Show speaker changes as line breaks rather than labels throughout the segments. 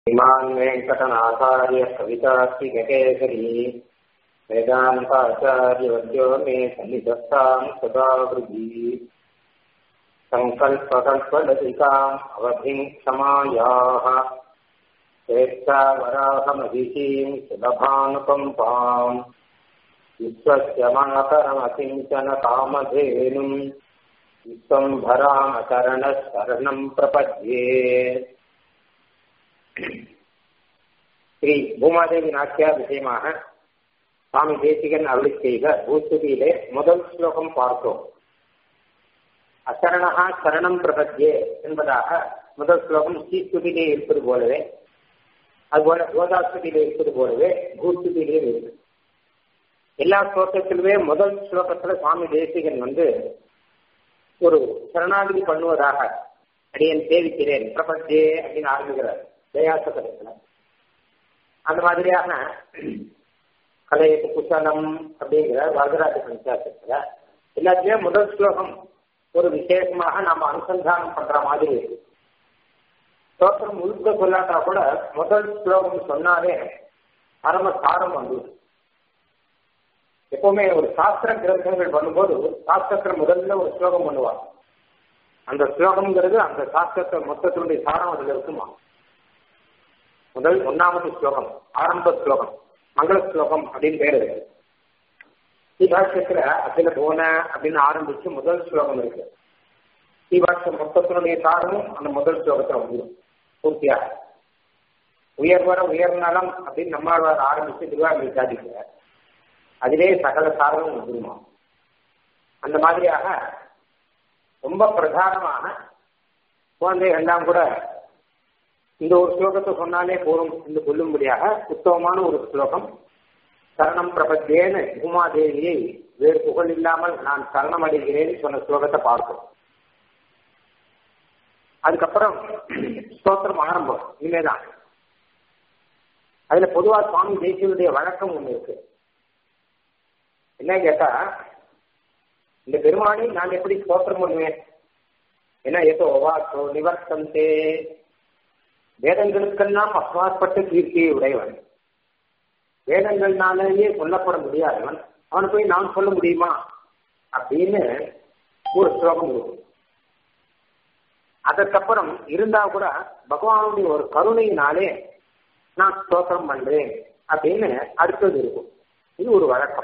इमान् वेङ्कटनाथार्य कवितास्तिककेसरी वेदान्ताचार्यवर्यो मे सन्निधत्ताम् सदा हृदि सङ्कल्पकल्पलतिकाम् अवधिम् क्षमायाः स्वेच्छावराहमधिशीम् सुलभानुकम्पाम् विश्वस्य मातरमकिञ्चन कामधेनुम् विश्वम्भरामकरणशरणम् प्रपद्ये ஸ்ரீ பூமாதேவி நாச்சியா விஷயமாக சுவாமி தேசிகன் அருளி செய்த பூஸ்துதியிலே முதல் ஸ்லோகம் பார்த்தோம் அசரணா சரணம் பிரபத்யே என்பதாக முதல் ஸ்லோகம் ஸ்ரீஸ்துதியிலே இருப்பது போலவே அதுபோல கோதாஸ்துதியிலே இருப்பது போலவே பூஸ்துதியிலே இருக்கு எல்லா ஸ்லோகத்திலுமே முதல் ஸ்லோகத்துல சுவாமி தேசிகன் வந்து ஒரு சரணாகதி பண்ணுவதாக அடியன் சேவிக்கிறேன் பிரபஞ்சே அப்படின்னு ஆரம்பிக்கிறார் தயாசகத்துல அந்த மாதிரியாக கலையத்து குசலம் அப்படிங்கிற வரதராஜ பஞ்சாசத்துல எல்லாத்தையுமே முதல் ஸ்லோகம் ஒரு விசேஷமாக நாம அனுசந்தானம் பண்ற மாதிரி இருக்கு ஸ்லோகம் முழுக்க சொல்லாட்டா கூட முதல் ஸ்லோகம் சொன்னாலே பரம சாரம் வந்து எப்பவுமே ஒரு சாஸ்திர கிரந்தங்கள் பண்ணும்போது சாஸ்திரத்துல முதல்ல ஒரு ஸ்லோகம் பண்ணுவாங்க அந்த ஸ்லோகம்ங்கிறது அந்த சாஸ்திரத்தை மொத்தத்தினுடைய சாரம் அதுல இருக்குமா முதல் ஒன்னாவது ஸ்லோகம் ஆரம்ப ஸ்லோகம் மங்கள ஸ்லோகம் அப்படின்னு பேர் இருக்கு ஸ்ரீபாஷ்யத்துல அகில போன அப்படின்னு ஆரம்பிச்சு முதல் ஸ்லோகம் இருக்கு ஸ்ரீபாஷ்யம் மொத்தத்தினுடைய சாரமும் அந்த முதல் ஸ்லோகத்துல வந்துடும் பூர்த்தியாக உயர்வர உயர்நலம் அப்படின்னு நம்மாழ்வார் ஆரம்பிச்சு திருவாரூர் சாதிக்கிறார் அதிலே சகல சாரமும் வந்துருமா அந்த மாதிரியாக ரொம்ப பிரதானமான குழந்தைகள் எல்லாம் கூட இந்த ஒரு ஸ்லோகத்தை சொன்னாலே போதும் என்று சொல்லும்படியாக உத்தமமான ஒரு ஸ்லோகம் சரணம் பிரபத்தேன்னு உமாதேவியை வேறு புகழ் இல்லாமல் நான் சரணம் அடைகிறேன் சொன்ன ஸ்லோகத்தை பார்ப்போம் அதுக்கப்புறம் ஸ்தோத்திரம் ஆரம்பம் இனிமேதான் அதுல பொதுவா சுவாமி தேசியனுடைய வழக்கம் ஒண்ணு இருக்கு என்ன கேட்டா இந்த பெருமானை நான் எப்படி ஸ்தோத்திரம் பண்ணுவேன் என்ன ஏதோ வாசோ நிவர்த்தந்தே வேதங்களுக்கெல்லாம் அப்பாற்பட்ட கீர்த்தியை உடையவன் வேதங்கள்னாலேயே சொல்லப்பட முடியாதவன் அவனை போய் நான் சொல்ல முடியுமா அப்படின்னு ஒரு ஸ்லோகம் இருக்கும் அதற்கப்புறம் இருந்தா கூட பகவானுடைய ஒரு கருணையினாலே நான் ஸ்தோத்திரம் பண்றேன் அப்படின்னு அடுத்தது இருக்கும் இது ஒரு வழக்கம்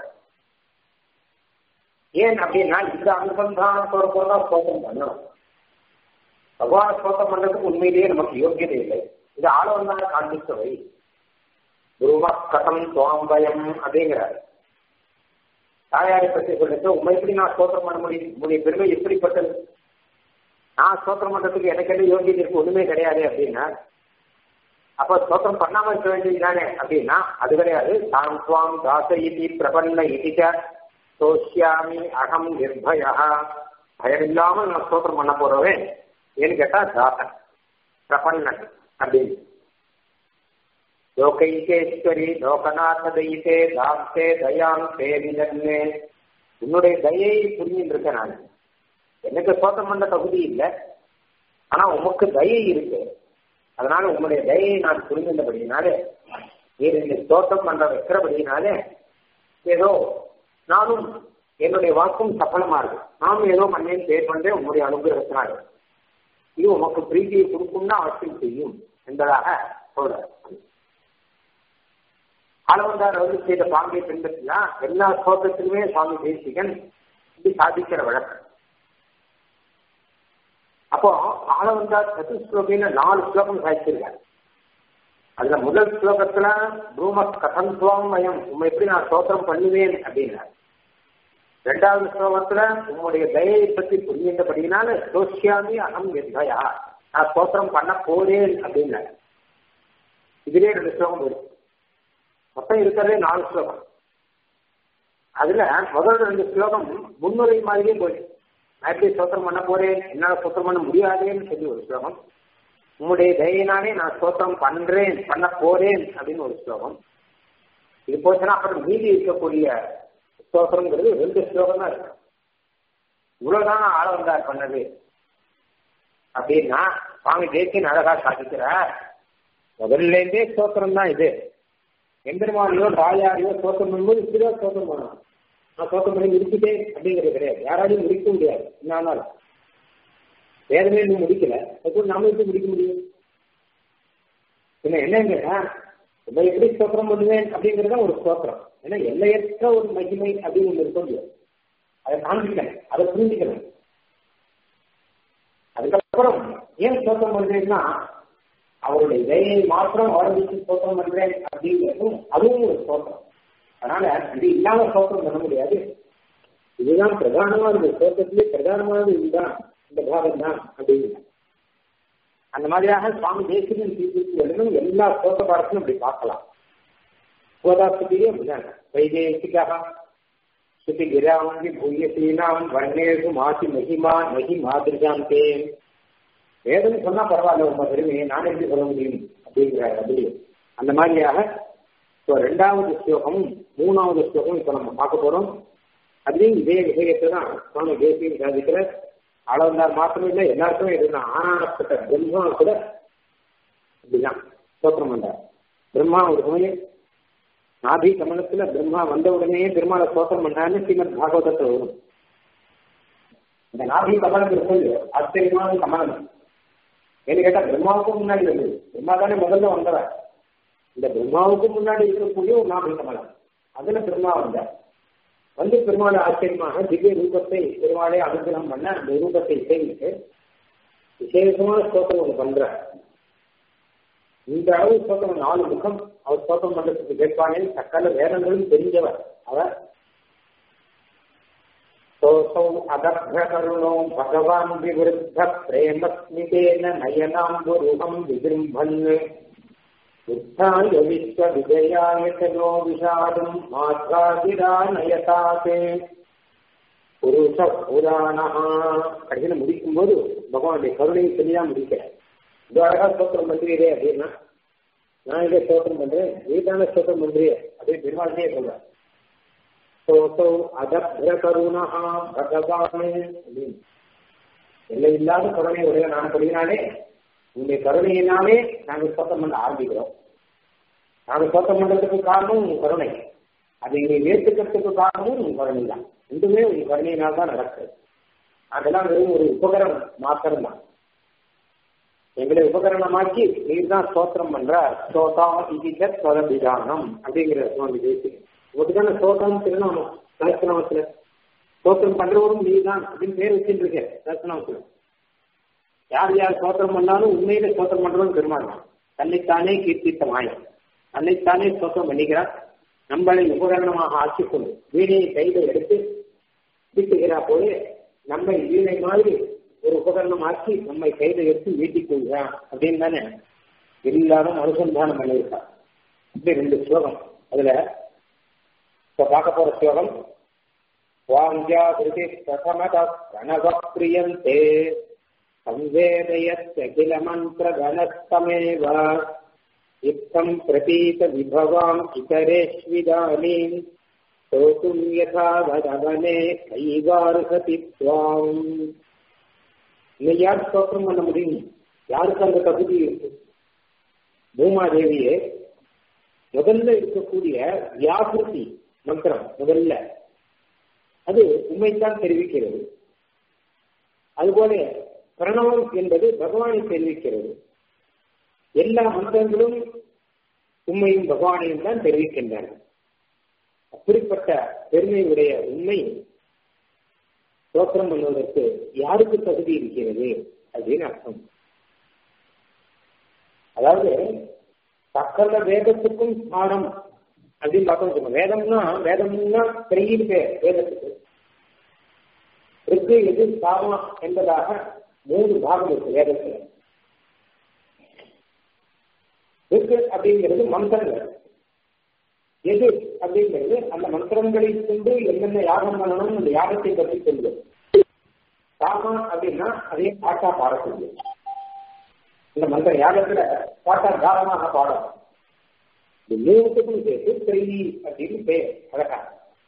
ஏன் அப்படின்னா இந்த அனுபந்தானத்தோட போதான் ஸ்தோத்திரம் பண்ணணும் பகவான ஸ்தோத்திரம் பண்றதுக்கு உண்மையிலேயே நமக்கு யோக்கியதை இல்லை இது ஆளவந்தான காண்பித்தவை குருவ கதம் துவாம்பயம் அப்படிங்கிறார் தாயாரை பற்றி சொல்லிட்டு உண்மை எப்படி நான் ஸ்தோத்திரம் பண்ண முடியும் உங்களுடைய பெருமை எப்படிப்பட்டது நான் ஸ்தோத்திரம் பண்றதுக்கு எனக்கு என்ன யோகியதை இருக்கு ஒண்ணுமே கிடையாது அப்படின்னா அப்ப ஸ்தோத்திரம் பண்ணாம இருக்க வேண்டியதுதானே அப்படின்னா அது கிடையாது தாம் துவாம் தாச இதி பிரபன்ன இதிச்ச சோசியாமி அகம் நிர்பயா பயம் இல்லாமல் நான் ஸ்தோத்திரம் பண்ண போறவேன் ஏன்னு கேட்டா தாசன் பிரபன்னன் அப்படின்னு லோகைகேஸ்வரி லோகநாத தைத்தே தாப்தே தயாம் தேவிலன்னே உன்னுடைய தயையை புரிஞ்சுட்டு இருக்கேன் நான் எனக்கு சோத்தம் பண்ண தகுதி இல்லை ஆனா உமக்கு தயை இருக்கு அதனால உங்களுடைய தயையை நான் புரிஞ்சிருந்தபடினாலே நீர் என்னை தோட்டம் பண்ற வைக்கிறபடினாலே ஏதோ நானும் என்னுடைய வாக்கும் சஃலமா இருக்கு நானும் ஏதோ பண்ணேன் பேர் பண்றேன் உங்களுடைய அனுகிரகத்தினால இது உமக்கு பிரீதியை கொடுக்கும்னா அவசியம் செய்யும் என்பதாக சொல்றார் ஆளவந்தார் வந்து செய்த பாங்கை பின்பற்றினா எல்லா ஸ்லோகத்திலுமே சுவாமி தேசிகன் இப்படி சாதிக்கிற வழக்கம் அப்போ ஆளவந்தார் சதுஸ்லோகின்னு நாலு ஸ்லோகம் சாதிச்சிருக்காரு அதுல முதல் ஸ்லோகத்துல பிரூம கதந்துவம் மயம் உண்மை எப்படி நான் ஸ்தோத்திரம் பண்ணுவேன் அப்படின்னாரு ரெண்டாவது ஸ்லோகத்துல உங்களுடைய தயையை பற்றி புரிகின்றபடினால சோசியாமி அகம் நிர்பயா நான் ஸ்தோத்திரம் பண்ண போறேன் அப்படின்னாரு இதுலயே ரெண்டு ஸ்லோகம் இருக்கு மொத்தம் இருக்கிறதே நாலு ஸ்லோகம் அதுல முதல் ரெண்டு ஸ்லோகம் முன்னுரை மாதிரியே போயிடுச்சு நான் எப்படி ஸ்தோத்திரம் பண்ண போறேன் என்னால ஸ்தோத்திரம் பண்ண முடியாதேன்னு சொல்லி ஒரு ஸ்லோகம் உங்களுடைய தயினாலே நான் ஸ்தோத்திரம் பண்றேன் பண்ண போறேன் அப்படின்னு ஒரு ஸ்லோகம் இது போச்சுன்னா அப்புறம் மீதி இருக்கக்கூடிய ஸ்தோத்திரங்கிறது ரெண்டு ஸ்லோகம் தான் இருக்கு இவ்வளவுதான் ஆள வந்தார் பண்ணது அப்படின்னா சுவாமி தேசியன் அழகா சாதிக்கிறார் முதல்ல இருந்தே ஸ்தோத்திரம் தான் இது எம்பெருமானையோ ராயாரையோ ஸ்தோத்திரம் பண்ணும்போது இப்படிதான் ஸ்தோத்திரம் பண்ணணும் நான் ஸ்தோத்திரம் பண்ணி முடிச்சுட்டேன் அப்படிங்கிறது கிடையாது யாராலையும் முடிக்க முடியாது என்ன வேதமே இன்னும் முடிக்கல அதுக்கு நாம எப்படி முடிக்க முடியும் பின்ன என்னங்கன்னா நம்ம எப்படி ஸ்தோத்திரம் பண்ணுவேன் அப்படிங்கிறது ஒரு ஸ்தோத்திரம் ஏன்னா எல்லையற்ற ஒரு மகிமை அப்படின்னு ஒன்று இருக்க அதை காண்பிக்கணும் அதை புரிஞ்சுக்கணும் அதுக்கப்புறம் ஏன் ஸ்தோத்திரம் பண்றேன்னா அவருடைய இதையை மாத்திரம் ஆரம்பித்து ஸ்தோத்திரம் பண்றேன் அப்படிங்கிறதும் அதுவும் ஒரு ஸ்தோத்திரம் அதனால இது இல்லாம ஸ்தோத்திரம் பண்ண முடியாது இதுதான் பிரதானமா இருக்கு ஸ்தோத்திரத்திலே பிரதானமானது இதுதான் இந்த பாகம் தான் அப்படின்னு அந்த மாதிரியாக சுவாமி தேசிகன் தீர்ப்பு எழுதும் எல்லா ஸ்தோத்திர பாடத்திலும் அப்படி பார்க்கலாம் கோதாஸ்திரியே அப்படிதான் வைதேசிகா ஸ்ருதி கிராமி பூயசீனாம் வர்ணேஷு மாசி மகிமா மகிமாதிருஜாந்தே வேதம் சொன்னா பரவாயில்ல உங்க பெருமையை நான் எப்படி சொல்ல முடியும் அப்படிங்கிற அப்படி அந்த மாதிரியாக இப்போ ரெண்டாவது ஸ்லோகமும் மூணாவது ஸ்லோகமும் இப்போ நம்ம பார்க்க போறோம் அதுலேயும் இதே விஷயத்தை தான் சுவாமி தேசியம் சாதிக்கிற அளவந்தார் மாத்திரம் இல்லை எல்லாருக்குமே இதுதான் ஆனானப்பட்ட பிரம்மா கூட இப்படிதான் ஸ்தோத்திரம் பண்றார் பிரம்மா ஒரு சமயம் நாபி கமலத்துல பிரம்மா வந்த உடனே பெருமாளை ஸ்தோத்திரம் பண்ணாருன்னு ஸ்ரீமத் பாகவதத்தில் வரும் இந்த நாபி கமலம் இருக்கு ஆச்சரியமான கமலம் ஏன்னு கேட்டா பிரம்மாவுக்கும் முன்னாடி வந்தது பிரம்மா தானே முதல்ல வந்தவர் இந்த பிரம்மாவுக்கும் முன்னாடி இருக்கக்கூடிய ஒரு நாபி கமலம் அதுல பிரம்மா வந்தார் வந்து பெருமாள் ஆச்சரியமாக திவ்ய ரூபத்தை பெருமாளை அனுகிரகம் பண்ண அந்த ரூபத்தை சேமித்து விசேஷமான ஸ்தோத்திரம் ஒன்று பண்ற இந்த அளவு ஸ்தோத்திரம் நாலு முகம் அவர் ஸ்தோத்திரம் பண்றதுக்கு கேட்பானே சக்கல வேதங்களும் தெரிஞ்சவர் அவர் சோசௌ அதர்கருணோ பகவான் விவருத்த பிரேமஸ்மிதேன நயனாம்புருகம் விஜృంభன் உத்தாய விஸ்வ விஜயாய சனோ விஷாடும் மாத்ராதிரானயதாசே புருஷ புராணா கடைசியில் முடிக்கும் போது பகவானுடைய கருணையை சொல்லிதான் முடிக்கிறேன் இது அழகா ஸ்தோத்திரம் பண்றீரே அப்படின்னா நான் இதை ஸ்தோத்திரம் பண்றேன் நீ தானே ஸ்தோத்திரம் பண்றிய அப்படின்னு பெருமாளே சொல்றேன் சோசௌ அதப்ர கருணா பகவானே அப்படின்னு எல்லை இல்லாத கருணை உடைய நான் படினாலே உங்களுடைய கருணையினாலே நாங்கள் ஸ்தோத்திரம் பண்ண ஆரம்பிக்கிறோம் நாங்கள் ஸ்தோத்திரம் பண்றதுக்கு காரணம் உங்க கருணை அதை நீ ஏற்றுக்கிறதுக்கு காரணமும் உங்க கருணை தான் ரெண்டுமே உங்க கருணையினால் தான் நடக்குது அதெல்லாம் வெறும் ஒரு உபகரணம் மாத்திரம் தான் எங்களை உபகரணமாக்கி நீர் தான் ஸ்தோத்திரம் பண்ற ஸ்தோதா இது ஸ்வரபிதானம் அப்படிங்கிற சுவாமி தேசி ஒட்டுதான ஸ்தோதம் திருநாமம் சகஸ்திரநாமத்துல ஸ்தோத்திரம் பண்றவரும் நீ தான் அப்படின்னு பேர் வச்சுட்டு இருக்கேன் சகஸ்திரநாமத்துல யார் யார் ஸ்தோத்திரம் பண்ணாலும் உண்மையில ஸ்தோத்திரம் பண்றவன் பெருமாள் தான் தன்னைத்தானே கீர்த்தித்த மாயம் தன்னைத்தானே ஸ்தோத்திரம் பண்ணிக்கிறார் நம்மளை உபகரணமாக ஆக்கிக்கொண்டு வீணையை கையில எடுத்து வீட்டுகிறா போல நம்ம வீணை மாதிரி ஒரு உபகரணம் ஆக்கி நம்மை கையில எடுத்து வீட்டிக் கொள்கிறான் அப்படின்னு தானே எல்லாரும் அனுசந்தானம் பண்ணியிருக்கா இப்படி ரெண்டு ஸ்லோகம் அதுல இப்ப பார்க்க போற ஸ்லோகம் வாங்கியா கிருதி பிரதமத கணவ பிரியந்தே संवेदयत्यखिल मन्त्रगणस्तमेव इत्थम् प्रतीत विभवाम् इतरेष्विदानीम् स्तोतुम् यथा वदवने கைவார்கதி துவாம் இன்னை யார் ஸ்தோத்திரம் பண்ண முடியும் யாருக்கு அந்த தகுதி இருக்கு பூமாதேவியே முதல்ல இருக்கக்கூடிய வியாபிருத்தி மந்திரம் முதல்ல அது உண்மைத்தான் தெரிவிக்கிறது அதுபோல பிரணவம் என்பது பகவானை தெரிவிக்கிறது எல்லா மந்திரங்களும் உண்மையும் பகவானையும் தான் தெரிவிக்கின்றன அப்படிப்பட்ட பெருமையுடைய உண்மை தோற்றம் பண்ணுவதற்கு யாருக்கு தகுதி இருக்கிறது அப்படின்னு அர்த்தம் அதாவது சக்கர வேதத்துக்கும் ஸ்தானம் அப்படின்னு பார்த்தோம் வேதம்னா வேதம்னா பெரிய பேர் வேதத்துக்கு ரிக்கு எது சாமா என்பதாக மூணு பாகம் இருக்கு வேதத்துல ரிக்கு அப்படிங்கிறது மந்திரங்கள் எது அப்படிங்கிறது அந்த மந்திரங்களை கொண்டு என்னென்ன யாகம் பண்ணணும் அந்த யாகத்தை பற்றி சொல்லும் சாமா அப்படின்னா அதே பாட்டா பாடக்கூடிய இந்த மந்திர யாகத்துல பாட்டா காலமாக பாடம் இந்த மூணுத்துக்கும் சேர்த்து திரையி அப்படின்னு பேர் அழகா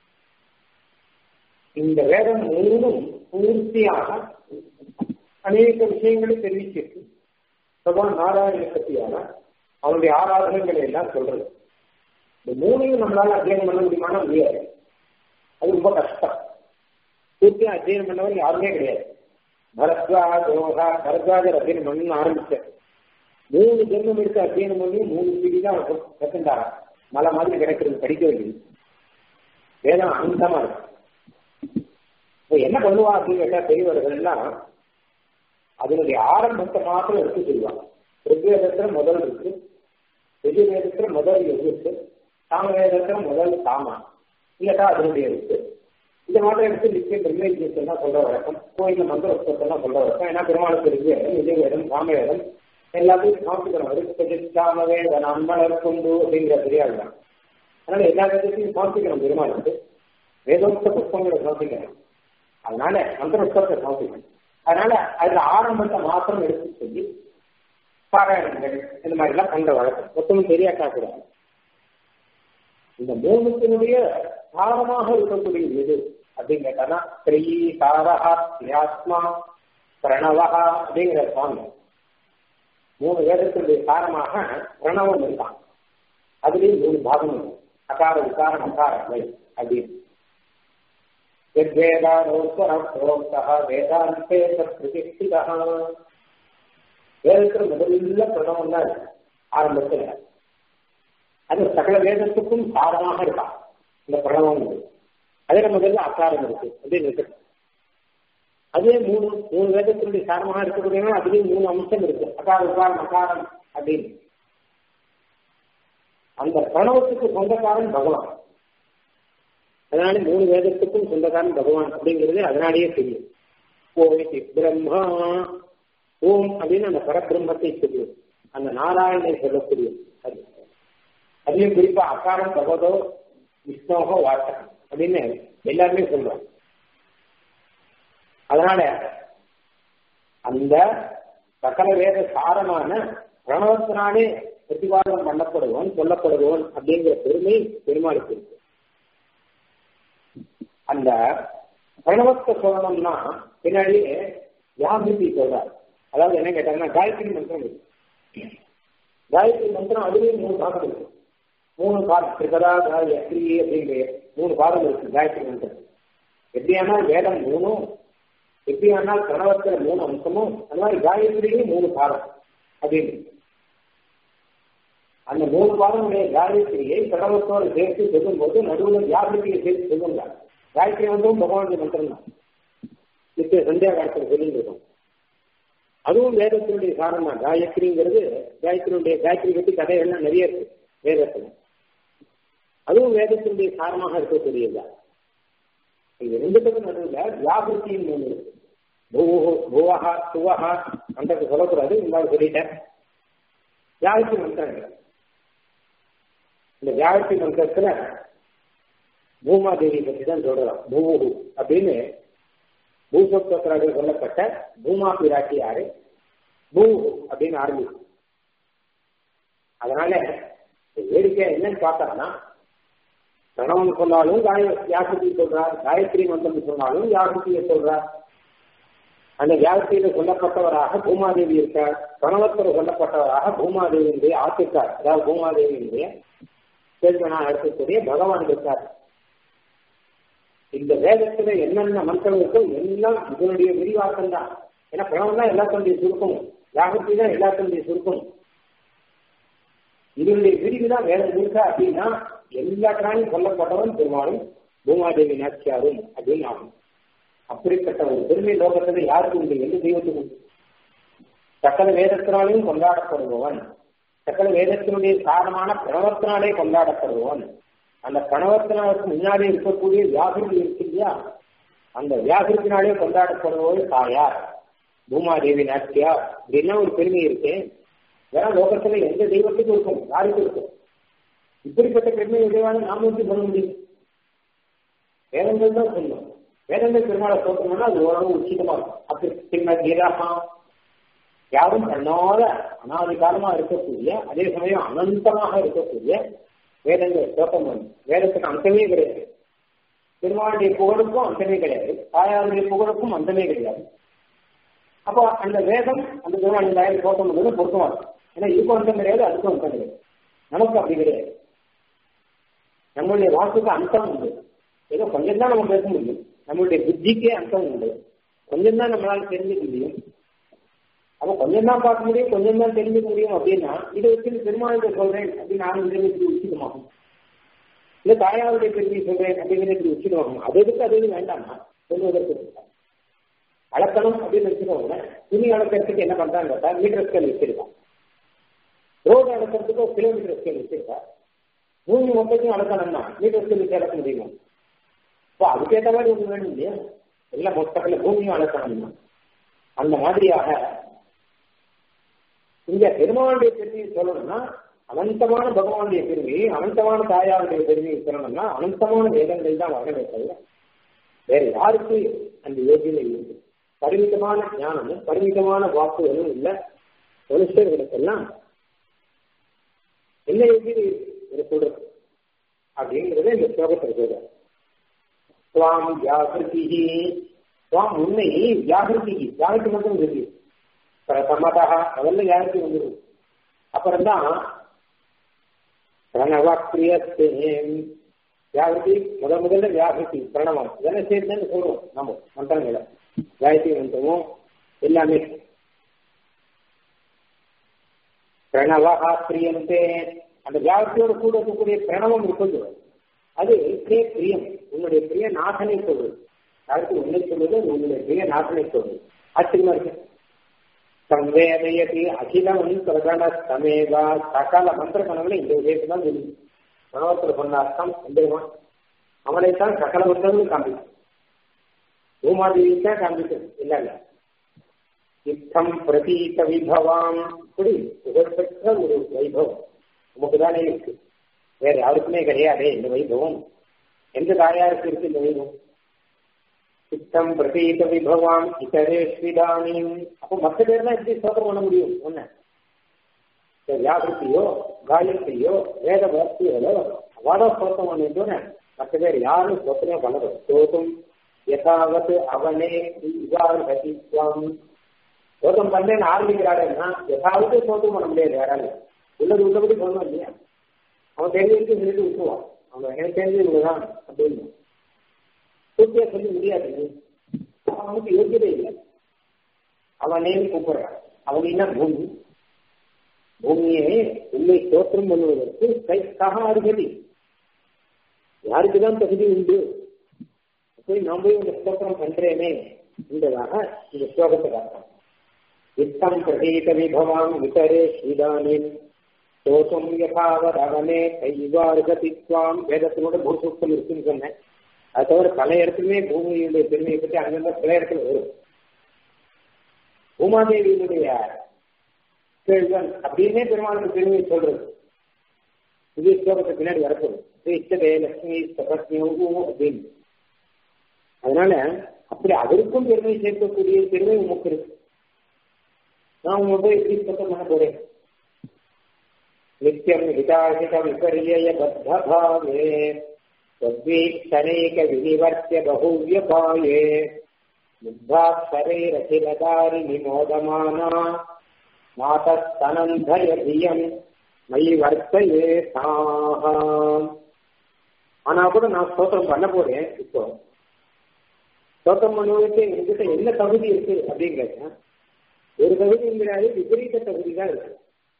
இந்த வேதம் மூணும் பூர்த்தியாக அநேக விஷயங்களை தெரிவிச்சிருக்கு பகவான் நாராயண பற்றியான அவனுடைய ஆராதனைகளை எல்லாம் சொல்றது இந்த மூணையும் நம்மளால அத்தியனம் பண்ண முடியுமானா முடியாது அது ரொம்ப கஷ்டம் பூர்த்தியா அத்தியனம் பண்ணவர் யாருமே கிடையாது பரத்வாஜ் யோகா பரத்வாஜர் அத்தியனம் பண்ணணும்னு ஆரம்பிச்சார் மூணு ஜென்மம் எடுத்து அத்தியனம் பண்ணி மூணு பீடி தான் கத்துண்டாரா மலை மாதிரி கிடைக்கிறது படிக்க வேண்டியது வேதம் அனந்தமா இருக்கு இப்போ என்ன பண்ணுவா அப்படின்னு கேட்டா பெரியவர்கள் எல்லாம் அதனுடைய ஆரம்பத்தை மாத்திரம் எடுத்து சொல்லுவாங்க ரிக்வேதத்துல முதல் இருக்கு ரிஜுவேதத்துல முதல் இருக்கு சாமவேதத்துல முதல் சாமா இல்லட்டா அதனுடைய இருக்கு இந்த மாதிரி எடுத்து நிச்சயம் ரிக்வேதம் சொல்ற வழக்கம் கோயில மந்திர உத்தவத்தெல்லாம் சொல்ற வழக்கம் ஏன்னா பெருமாளுக்கு ரிக்வேதம் விஜயவேதம் சாமவேதம் எல்லாத்தையும் சமர்ப்பிக்கணும் இருக்கு சாமவேதம் அம்மலர் கொண்டு அப்படிங்கிற பெரியாள் தான் அதனால எல்லா வேதத்தையும் சமர்ப்பிக்கணும் பெருமாளுக்கு வேதோக்த புஷ்பங்களை சமர்ப்பிக்கணும் அதனால மந்திர உத்தவத்தை சமர்ப்பிக்கணும் அதனால அதுல ஆரம்பத்தை மாத்திரம் எடுத்து சொல்லி பாராயணங்கள் இந்த மாதிரி எல்லாம் கண்ட வழக்கம் மொத்தமும் தெரியாட்டா கூடாது இந்த மூணுத்தினுடைய சாரமாக இருக்கக்கூடிய எது அப்படின்னு கேட்டானா ஸ்ரீ சாரஹா தியாத்மா பிரணவஹா அப்படிங்கிற சுவாமி மூணு வேதத்தினுடைய சாரமாக பிரணவம் இருக்கான் அதுலேயும் மூணு பாகம் இருக்கும் அகார விகாரம் அகாரங்கள் அப்படின்னு வேதாரோத்தரோக்தா வேதாந்தே பிரதிஷ்டிதா வேதத்தில் முதலில் பிரணவம் தான் இருக்கு ஆரம்பத்தில் அது சகல வேதத்துக்கும் சாரமாக இருக்கா இந்த பிரணவம் அதில் முதல்ல அக்காரம் இருக்கு அப்படின்னு இருக்கு அதே மூணு மூணு வேதத்தினுடைய சாரமாக இருக்கக்கூடியனா அதுலேயும் மூணு அம்சம் இருக்கு அகார உகாரம் அகாரம் அப்படின்னு அந்த பிரணவத்துக்கு சொந்தக்காரன் பகவான் அதனால மூணு வேதத்துக்கும் சொந்தக்காரன் பகவான் அப்படிங்கிறது அதனாலேயே தெரியும் ஓ பிரம்மா ஓம் அப்படின்னு அந்த பரபிரம்மத்தை சொல்லும் அந்த நாராயணனை சொல்லக்கூடிய அது அதையும் குறிப்பா அகாரம் பகவதோ விஷ்ணோகோ வாசகம் அப்படின்னு எல்லாருமே சொல்றாங்க அதனால அந்த சகல வேத சாரமான பிரணவத்தினாலே பிரதிபாதனம் பண்ணப்படுவோன் சொல்லப்படுவோன் அப்படிங்கிற பெருமை பெருமாளுக்கு இருக்கு அந்த பிரணவத்தை சொல்லணும்னா பின்னாடியே யாபிதி சொல்றார் அதாவது என்ன கேட்டாங்கன்னா காயத்ரி மந்திரம் இருக்கு காயத்ரி மந்திரம் அதுலேயும் மூணு பாகம் இருக்கு மூணு பாதம் திரிகதா காயத்ரி அப்படிங்கிற மூணு பாதம் இருக்கு காயத்ரி மந்திரம் எப்படியானால் வேதம் மூணும் எப்படியானால் பிரணவத்துல மூணு அம்சமும் அந்த மாதிரி காயத்ரியும் மூணு பாதம் அப்படின்னு அந்த மூணு பாதமுடைய காயத்ரியை பிரணவத்தோடு சேர்த்து சொல்லும்போது நடுவில் வியாபிரியை சேர்த்து சொல்லுங்க காயத்ரி வந்தும் பகவானுடைய மந்திரம் தான் நித்திய சந்தியா காலத்தில் சொல்லிட்டு இருக்கோம் அதுவும் வேதத்தினுடைய சாரம் தான் காயத்ரிங்கிறது காயத்ரியுடைய காயத்ரி பற்றி கதைகள்லாம் நிறைய இருக்கு வேதத்துல அதுவும் வேதத்தினுடைய சாரமாக இருக்கக்கூடியதா இது ரெண்டுத்துக்கும் நடுவில் வியாபிருத்தியும் ஒன்று இருக்கு பூஹோ பூவஹா சுவஹா அந்த சொல்லக்கூடாது இருந்தாலும் சொல்லிட்டேன் வியாழத்தி மந்திரங்கள் இந்த வியாழத்தி மந்திரத்துல பூமாதேவி பற்றி தான் சொல்றோம் பூஹு அப்படின்னு பூசோத்தராக சொல்லப்பட்ட பூமா பிராட்டி யாரு பூ அப்படின்னு ஆரம்பிக்கும் அதனால வேடிக்கை என்னன்னு பார்த்தோம்னா பிரணவம் சொன்னாலும் காய யாசதி சொல்றார் காயத்ரி மந்திரம் சொன்னாலும் யாசதியை சொல்றார் அந்த வியாசத்தியில சொல்லப்பட்டவராக பூமாதேவி இருக்கார் பிரணவத்தில் சொல்லப்பட்டவராக பூமாதேவியினுடைய ஆசிர்கார் அதாவது பூமாதேவியினுடைய கேள்வனாக இருக்கக்கூடிய பகவான் இருக்கார் இந்த வேதத்துல என்னென்ன மந்திரம் இருக்கோ எல்லாம் இதனுடைய விரிவாக்கம் தான் ஏன்னா பிரணவம் தான் எல்லாத்தினுடைய சுருக்கம் யாகத்தி தான் எல்லாத்தினுடைய சுருக்கம் இதனுடைய விரிவு தான் வேதம் இருக்கா அப்படின்னா எல்லா காலையும் சொல்லப்பட்டவன் பெருமாளும் பூமாதேவி நாச்சியாரும் அப்படின்னு ஆகும் அப்படிப்பட்ட ஒரு பெருமை லோகத்துல யாருக்கு உண்டு எந்த தெய்வத்துக்கு உண்டு சக்கர வேதத்தினாலையும் கொண்டாடப்படுபவன் சக்கர வேதத்தினுடைய காரணமான பிரணவத்தினாலே கொண்டாடப்படுபவன் அந்த பிரணவத்தினாலுக்கு முன்னாடி இருக்கக்கூடிய வியாகிருதி இருக்கு இல்லையா அந்த வியாகிருத்தினாலே கொண்டாடப்படுபவள் தாயார் பூமாதேவி நாச்சியார் அப்படின்னா ஒரு பெருமை இருக்கு வேற லோகத்துல எந்த தெய்வத்துக்கும் இருக்கும் யாருக்கும் இருக்கும் இப்படிப்பட்ட பெருமை எதுவாக நாம வந்து சொல்ல முடியும் வேதங்கள் தான் சொல்லணும் வேதங்கள் பெருமாளை தோற்றணும்னா அது ஓரளவு உச்சிதமா இருக்கும் அப்படி பின்ன கீதாமா யாரும் பண்ணாத அனாதி காலமா இருக்கக்கூடிய அதே சமயம் அனந்தமாக இருக்கக்கூடிய வேதங்கள் தோட்டம் பண்ணும் வேதத்துக்கு அந்தமே கிடையாது பெருமாளுடைய புகழுக்கும் அந்தமே கிடையாது தாயாருடைய புகழுக்கும் அந்தமே கிடையாது அப்போ அந்த வேதம் அந்த பெருமாள் தோட்டம் பண்ணுறது பொருத்தமா இருக்கும் ஏன்னா இதுக்கும் அந்தம் கிடையாது அதுக்கும் அந்தம் கிடையாது நமக்கு அப்படி கிடையாது நம்மளுடைய வாக்குக்கு அந்தம் உண்டு ஏதோ கொஞ்சம் தான் நம்ம பேச முடியும் நம்மளுடைய புத்திக்கே அந்தம் உண்டு கொஞ்சம் தான் நம்மளால தெரிஞ்சுக்க முடியும் அப்ப கொஞ்சம் தான் பார்க்க முடியும் கொஞ்சம் தான் தெரிஞ்சுக்க முடியும் அப்படின்னா இதை வச்சு பெருமாளுக்கு சொல்றேன் அப்படின்னு நான் இப்படி உச்சிதமாகும் இல்ல தாயாருடைய பெருமையை சொல்றேன் அப்படிங்கிறது இப்படி உச்சிதமாகும் அது எதுக்கு அது எதுவும் வேண்டாமா சொல்வதற்கு அளக்கணும் அப்படின்னு வச்சுக்கோங்க துணி அளக்கிறதுக்கு என்ன பண்றான்னு கேட்டா மீட்டர் ஸ்கேல் வச்சிருக்கான் ரோடு அளக்கிறதுக்கு ஒரு கிலோமீட்டர் ஸ்கேல் வச்சிருக்கா பூமி மொத்தத்தையும் அளக்கணும்னா மீட்டர் ஸ்கேல் வச்சு அளக்க முடியுமா இப்போ அதுக்கேற்ற மாதிரி ஒன்று வேணும் இல்லையா எல்லாம் மொத்தத்தில் பூமியும் அளக்கணும்னா அந்த மாதிரியாக இங்க பெருமாளுடைய பெருமையை சொல்லணும்னா அனந்தமான பகவானுடைய பெருமையை அனந்தமான தாயாருடைய பெருமையை சொல்லணும்னா அனந்தமான வேதங்கள் தான் வரவே தவிர வேற யாருக்கு அந்த யோகியில இருக்கு பரிமிதமான ஞானமும் பரிமிதமான வாக்குகளும் இல்ல மனுஷர்களுக்கெல்லாம் என்ன யோகியில் இருக்கு சொல்றது அப்படிங்கிறத இந்த ஸ்லோகத்தில் சொல்ற சுவாம் ஜாகிருதி சுவாம் உண்மை ஜாகிருதி ஜாகிரதி மட்டும் இருக்கு பிரதமதா முதல்ல யாருக்கு வந்துடும் அப்புறம் தான் பிரணவக்கிரியத்தே வியாகிருதி முத முதல்ல வியாகிருதி பிரணவம் இதெல்லாம் சேர்ந்து சொல்றோம் நம்ம மந்திரங்களை காயத்ரி மந்திரமும் எல்லாமே பிரணவா பிரியந்தே அந்த வியாகிருத்தியோட கூட இருக்கக்கூடிய பிரணவம் இருக்குது அது பிரிய பிரியம் உன்னுடைய பிரிய நாசனை சொல்றது யாருக்கு உன்னை சொல்றது உன்னுடைய பிரிய நாசனை சொல்றது ஆச்சரியமா இருக்கு சம்வேதயதி அகிலம் பிரகண சமேவா சகல மந்திர கணங்களை இந்த விஷயத்தை தான் தெரியும் மனோத்தில் சொன்ன அர்த்தம் எந்திரமா அவனைத்தான் சகல மந்திரங்களும் காண்பிக்கும் பூமாதேவிக்கா காண்பிக்கும் இல்ல இல்ல யுத்தம் பிரதீத விபவாம் இப்படி புகழ்பெற்ற ஒரு வைபவம் நமக்கு தானே இருக்கு வேற யாருக்குமே கிடையாதே இந்த வைபவம் எந்த தாயாருக்கு இருக்கு இந்த வைபவம் சித்தம் பிரதீத விபவாம் இதரேஸ்விதானியும் அப்போ மற்ற பேர்லாம் எப்படி ஸ்தோத்திரம் பண்ண முடியும் ஒண்ணு வியாகிருத்தியோ காயத்ரியோ வேத வார்த்தைகளோ அவாடோ ஸ்தோத்திரம் பண்ணிட்டோன்னு மற்ற பேர் யாரும் ஸ்தோத்திரமே பண்ணது ஸ்தோத்தும் யதாவது அவனே இவார்ஹதித்வம் ஸ்தோத்திரம் பண்ணேன்னு ஆரம்பிக்கிறாருன்னா எதாவது ஸ்தோத்திரம் பண்ண முடியாது யாராலும் உள்ளது உள்ளபடி சொல்லணும் இல்லையா அவன் தெரிஞ்சு சொல்லிட்டு விட்டுருவான் அவன் எனக்கு தெரிஞ்சு இவ்வளவுதான் அப்படின்னு பூர்த்தியா சொல்ல முடியாது அவனுக்கு யோகியதை இல்லை அவன் நேரம் கூப்பிடுறான் அவன் என்ன பூமி பூமியே உண்மை தோற்றம் பண்ணுவதற்கு கை சக அருகதி யாருக்குதான் தகுதி உண்டு போய் நான் போய் இந்த ஸ்தோத்திரம் பண்றேனே என்பதாக இந்த ஸ்லோகத்தை அர்த்தம் யுத்தம் பிரதீத விபவாம் விதரே ஸ்ரீதானின் தோற்றம் யதாவதவனே கைவார்கதித்வாம் வேதத்தினோட பூசூக்தம் இருக்குன்னு சொன்னேன் அது தவிர பல இடத்துலயுமே பூமியுடைய பெருமையை பற்றி அங்கங்க பல இடத்துல வரும் பூமாதேவியினுடைய கேள்வன் அப்படின்னே பெருமாளுக்கு பெருமையை சொல்றது இது ஸ்லோகத்தை பின்னாடி வரப்போகுது இஷ்டதே லட்சுமி சபத்மியோ அப்படின்னு அதனால அப்படி அவருக்கும் பெருமை சேர்க்கக்கூடிய பெருமை உமக்கு இருக்கு நான் உங்க போய் எப்படி சுத்தம் பண்ண போறேன் நித்தியம் ஹிதாஹித விபரிய பத்தபாவே तद्वीक्षणैक विनिवर्त्य बहुव्यपाये मुग्धाक्षरैरखिलदारि विनोदमाना मातस्तनन्धय धियम् மயி வர்த்தையே ஆனா கூட நான் ஸ்தோத்திரம் பண்ண போறேன் இப்போ ஸ்தோத்திரம் பண்ணுவதற்கு என்கிட்ட என்ன தகுதி இருக்கு அப்படின்னு கேட்டேன் ஒரு தகுதி கிடையாது விபரீத தகுதி தான் இருக்கு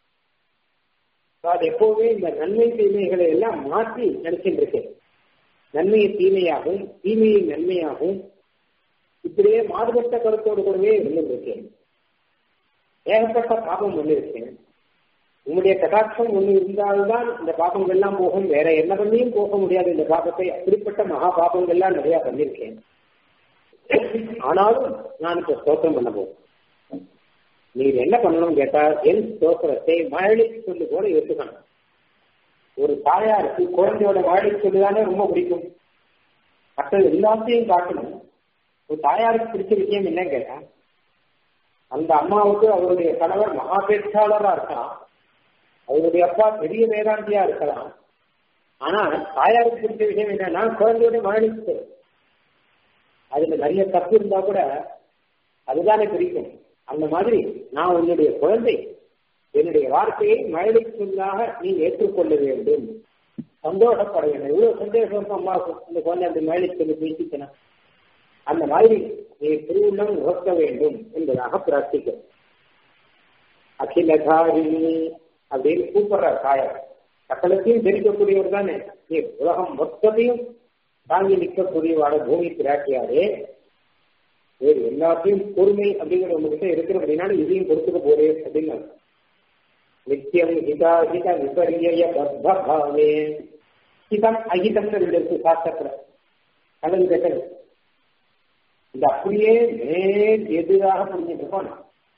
அது எப்பவுமே இந்த நன்மை தீமைகளை எல்லாம் மாற்றி நினைச்சிட்டு இருக்கேன் நன்மையை தீமையாகவும் தீமையை நன்மையாகவும் இப்படியே மாறுபட்ட கருத்தோடு கூடவே இருந்திருக்கேன் ஏகப்பட்ட பாபம் பண்ணிருக்கேன் உங்களுடைய கட்டாட்சம் ஒண்ணு இருந்தால்தான் இந்த பாபங்கள் எல்லாம் போகும் வேற என்ன பண்ணியும் போக முடியாது இந்த பாபத்தை அப்படிப்பட்ட மகா பாபங்கள்லாம் நிறைய பண்ணிருக்கேன் ஆனாலும் நான் இப்ப ஸ்தோத்திரம் பண்ண போறேன் நீங்க என்ன பண்ணணும் கேட்டா என் ஸ்தோத்திரத்தை மழை சொல்லு போல எடுத்துக்கணும் ஒரு தாயாருக்கு குழந்தையோட வாழை சொல்லுதானே ரொம்ப பிடிக்கும் மற்றது எல்லாத்தையும் காட்டணும் ஒரு தாயாருக்கு பிடிச்ச விஷயம் என்னன்னு கேட்டா அந்த அம்மாவுக்கு அவருடைய கணவர் மகாபேட்சாளரா இருக்கலாம் அவருடைய அப்பா பெரிய வேதாந்தியா இருக்கலாம் ஆனா தாயாருக்கு பிடிச்ச விஷயம் என்னன்னா குழந்தையோட மரணிச்சு அதுல நிறைய தப்பு இருந்தா கூட அதுதானே பிடிக்கும் அந்த மாதிரி நான் உன்னுடைய குழந்தை என்னுடைய வார்த்தையை மழலை சொல்லாக நீ ஏற்றுக்கொள்ள வேண்டும் சந்தோஷப்பட வேண்டும் இவ்வளவு சந்தோஷம் அம்மாவுக்கு இந்த குழந்தை அந்த மழலை சொல்லி பேசித்தனா அந்த மாதிரி நீ திருவுள்ளம் உகக்க வேண்டும் என்பதாக பிரார்த்திக்கிறோம் அகிலதாரிணி அப்படின்னு கூப்பிடுற தாயார் சகலத்தையும் தெரிவிக்கக்கூடியவர் தானே நீ உலகம் மொத்தத்தையும் தாங்கி நிற்கக்கூடியவாட பூமி பிராட்டியாரே வேறு எல்லாத்தையும் பொறுமை அப்படிங்கிற உங்ககிட்ட இருக்கிற அப்படின்னால இதையும் கொடுத்துக்க போறே அப்படின்னு நித்தியம் ஹிதாஹித விபரிய பத்பாவே ஹிதம் அஹிதம்னு ரெண்டு இருக்கு சாஸ்திரத்துல கலந்து கேட்டது இது அப்படியே நேர் எதிராக புரிஞ்சுட்டு இருக்கோம்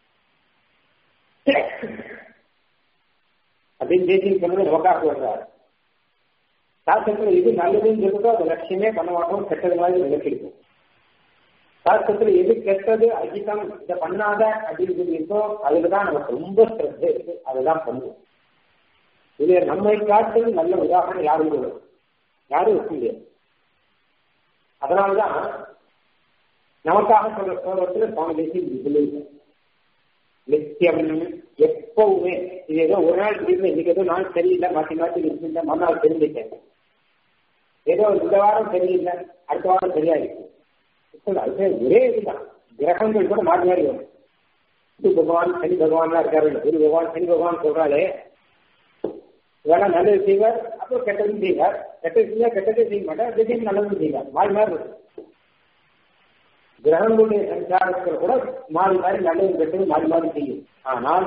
அப்படின்னு தேசியம் சொன்னது நமக்காக சொல்றாரு சாஸ்திரத்துல இது நல்லதுன்னு சொல்லிட்டோ அது லட்சியமே பண்ண மாட்டோம் கெட்டது மாதிரி விளக்கிடுவோம் சாஸ்திரத்துல எது கெட்டது அகிதம் இதை பண்ணாத அப்படின்னு சொல்லியிருக்கோ அதுக்குதான் நமக்கு ரொம்ப ஸ்ட்ரெஸ் இருக்கு அதுதான் பண்ணுவோம் இது நம்மை காட்டு நல்ல உதாரணம் யாரும் இல்லை யாரும் இருக்க முடியாது அதனாலதான் நமக்காக சொல்ற ஸ்லோகத்துல சுவாமி தேசியம் நித்தியம் எப்பவுமே இது ஏதோ ஒரு நாள் திடீர்னு இன்னைக்கு ஏதோ நாள் சரியில்லை மாற்றி மாற்றி இருந்துட்டேன் மறுநாள் தெரிஞ்சுட்டேன் ஏதோ இந்த வாரம் சரியில்லை அடுத்த வாரம் சரியாயிருக்கு அது ஒரே இதுதான் கிரகங்கள் கூட மாறி மாறி வரும் குரு பகவான் சனி பகவான்லாம் இருக்காரு குரு பகவான் சனி பகவான் சொல்றாளே இதெல்லாம் நல்லது செய்வார் அப்புறம் கெட்டதும் செய்வார் கெட்டது செஞ்சா கெட்டதே செய்ய மாட்டார் திடீர்னு நல்லதும் செய்வார் மாறி மாறி இருக்கும் கிரகங்களுடைய சஞ்சாரத்தில் கூட மாறி மாறி நல்லது கெட்டது மாறி மாறி செய்யும் ஆனால்